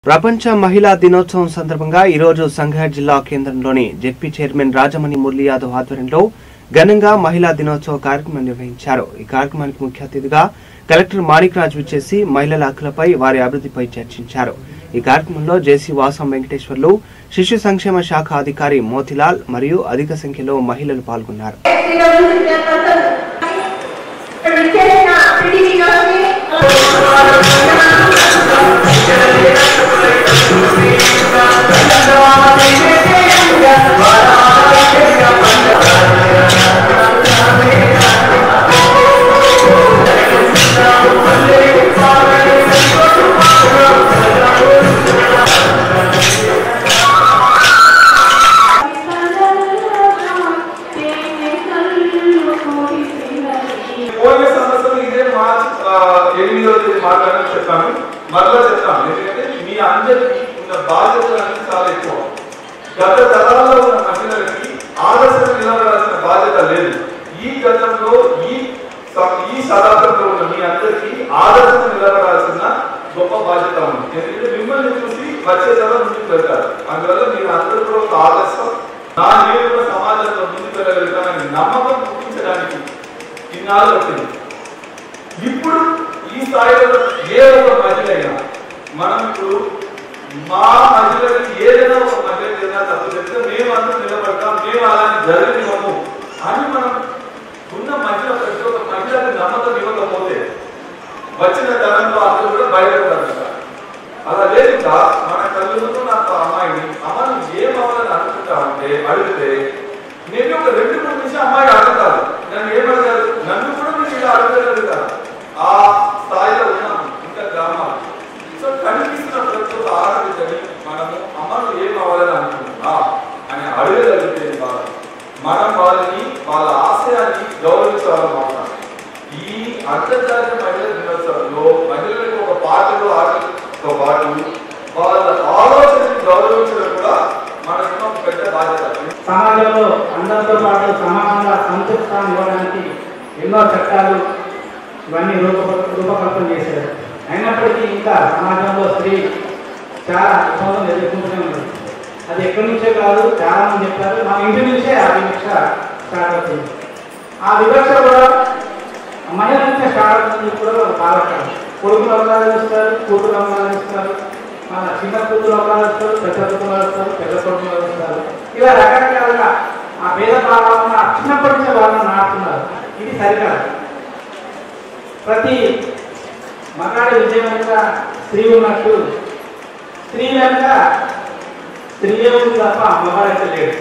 ప్రపంచ మహిళా దినోత్సవం సందర్భంగా ఈరోజు సంగారెడ్డి జిల్లా కేంద్రంలోని జెడ్పీ చైర్మన్ రాజమణి మురళీ యాదవ్ ఆధ్వర్యంలో ఘనంగా మహిళా దినోత్సవ కార్యక్రమం నిర్వహించారు ఈ కార్యక్రమానికి ముఖ్య అతిథిగా కలెక్టర్ మాణిక్ రాజ్ విచ్చేసి మహిళల హక్కులపై వారి అభివృద్ధిపై చర్చించారు ఈ కార్యక్రమంలో జేసీ వాసం వెంకటేశ్వర్లు శిశు సంక్షేమ శాఖ అధికారి మోతిలాల్ మరియు అధిక సంఖ్యలో మహిళలు పాల్గొన్నారు పోయిన సంవత్సరం ఇదే మార్చ్ ఆ, ఎనిమిదో తేదీ మాట్లాడని చెప్పాను మరలా చెప్తాను ఎందుకంటే మీ అందరికీ ఉన్న బాధ్యతలు అనేది చాలా ఎక్కువ గత తరాల్లో ఉన్న మహిళలకి ఆదర్శం నిలబడాల్సిన బాధ్యత లేదు ఈ గతంలో ఈ స- ఈ శతాబ్దంలో ఉన్న మీ అందరికీ ఆదర్శం నిలబడాల్సిన గొప్ప బాధ్యత ఉంది ఎందుకంటే మిమ్మల్ని చూసి వచ్చే తరం ముందుకు వెళ్తారు అందువల్ల మీరు అందరూ కూడా ఒక ఆదర్శం నా నేను కూడా సమాజంలో ముందుకు వెళ్ళగలుగుతానని నమ్మకం పుట్టించడానికి ఇన్నాళ్ళు వచ్చింది ఇప్పుడు ఈ స్థాయిలో ఏ ఒక మహిళ అయినా మనం ఇప్పుడు మా మహిళలకి ఏదైనా ఒక మహిళ ఏదైనా తప్పు చెప్తే మేము అందరూ నిలబడతాం మేము అలాంటి జరగనివ్వము అని మనం ఉన్న మహిళ ప్రతి ఒక్క మహిళకి నమ్మకం ఇవ్వకపోతే వచ్చిన తరంలో అందరూ కూడా బయటపడతారు అలా లేదు ఇంకా మన కళ్ళు ముందు నాకు ఆ అమ్మాయిని అమ్మ నువ్వు ఏం అవ్వాలని అనుకుంటా అంటే అడిగితే నేను ఒక రెండు మూడు నిమిషం అమ్మాయి అడుగుతాను నన్ను ఏమడగారు నన్ను కూడా మీరు ఇలా అడగగలుగుతారు ఆ స్థాయిలో ఉన్నాం ఇంకా గ్రామాలు సో కనిపిస్తున్న ప్రతి ఒక్క ఆడబిడ్డని మనము అమ్మ నువ్వు ఏం అవ్వాలని అనుకుంటున్నా అని అడగగలిగితే బాగా మనం వాళ్ళని వాళ్ళ ఆశయాన్ని గౌరవించాలని అవుతాం ఈ అంతర్జాతీయ మహిళా దినోత్సవంలో మహిళలకు ఒక పాటలు ఆటలతో పాటు వాళ్ళ ఆలోచనని గౌరవించడం కూడా మనకున్న ఒక పెద్ద బాధ్యత సమాజంలో అందరితో పాటు సమానంగా సంతృప్తాన్ని ఇవ్వడానికి ఎన్నో చట్టాలు ఇవన్నీ రూప రూపకల్పన చేశారు అయినప్పటికీ ఇంకా సమాజంలో స్త్రీ చాలా ఇబ్బందులు ఎదుర్కొంటూనే ఉంది అది ఎక్కడి నుంచే కాదు చాలా మంది చెప్పారు మా ఇంటి నుంచే ఆ వివక్ష స్టార్ట్ అవుతుంది ఆ వివక్ష కూడా మహిళ నుంచే స్టార్ట్ అవుతుంది కూడా బాధపడాలి కొడుకులు అవకాశిస్తారు కూతురు అవకాశిస్తారు మన చిన్న కూతురు అవకాశిస్తారు పెద్ద కూతురు వస్తారు పెద్ద కొడుకులు వస్తారు ఇలా రకరకాలుగా ఆ భేద భావాలను చిన్నప్పటి నుంచే వాళ్ళని నాటుతున్నారు ఇది సరికాదు ప్రతి మగాడి విజయం వెనుక స్త్రీ ఉన్నట్టు స్త్రీ వెనుక స్త్రీయే ఉంది తప్ప మగాడైతే లేడు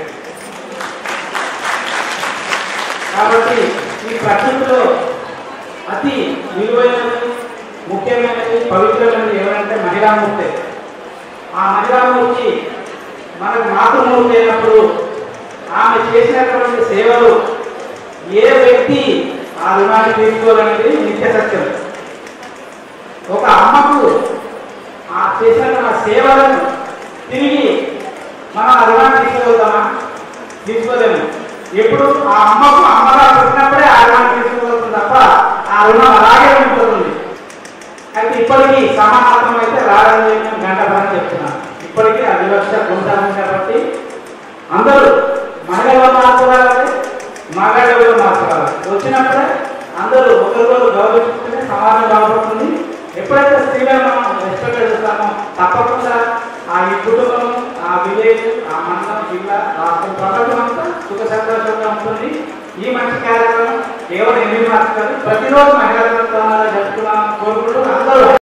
కాబట్టి ఈ ప్రకృతిలో అతి విలువైనది ముఖ్యమైనది పవిత్రమైనది ఎవరంటే మహిళామూర్తి ఆ మహిళామూర్తి మనకు మాతృమూర్తి అయినప్పుడు ఆమె చేసినటువంటి సేవలు ఏ వ్యక్తి ఆ రుణాన్ని తీసుకోవాలనేది నిత్య సత్యం ఒక అమ్మకు ఆ చేసిన ఆ సేవలను తిరిగి మనం ఆ రుణాన్ని తీసుకోగలుగుతామా తీసుకోలేము ఎప్పుడు ఆ అమ్మకు అమ్మగా పుట్టినప్పుడే ఆ రుణాన్ని తీసుకోగలుగుతుంది తప్ప ఆ రుణం అలాగే ఉంటుంది అయితే ఇప్పటికీ సమానత్వం అయితే రాదని చెప్పి నేను గంట పని చెప్తున్నాను ఇప్పటికీ ఆ వివక్ష కొనసాగింది కాబట్టి అందరూ మహిళలు మార్చుకోవాలి మగాళ్ళు మార్చుకోవాలి వచ్చినప్పుడే అందరూ ఒకరికొకరు గౌరవించుకుంటే సమాజం బాగుపడుతుంది ఎప్పుడైతే స్త్రీలను మనం రెస్పెక్ట్ చేస్తామో తప్పకుండా ఆ ఈ కుటుంబం ఆ విలేజ్ ఆ మండలం జిల్లా రాష్ట్రం ప్రపంచం అంతా సుఖ సంతోషంగా ఉంటుంది ఈ మంచి కార్యక్రమం కేవలం ఎనిమిది మార్చుకోవాలి ప్రతిరోజు మహిళా దినోత్సవాలు జరుపుకున్నాం కోరుకుంటూ అందరూ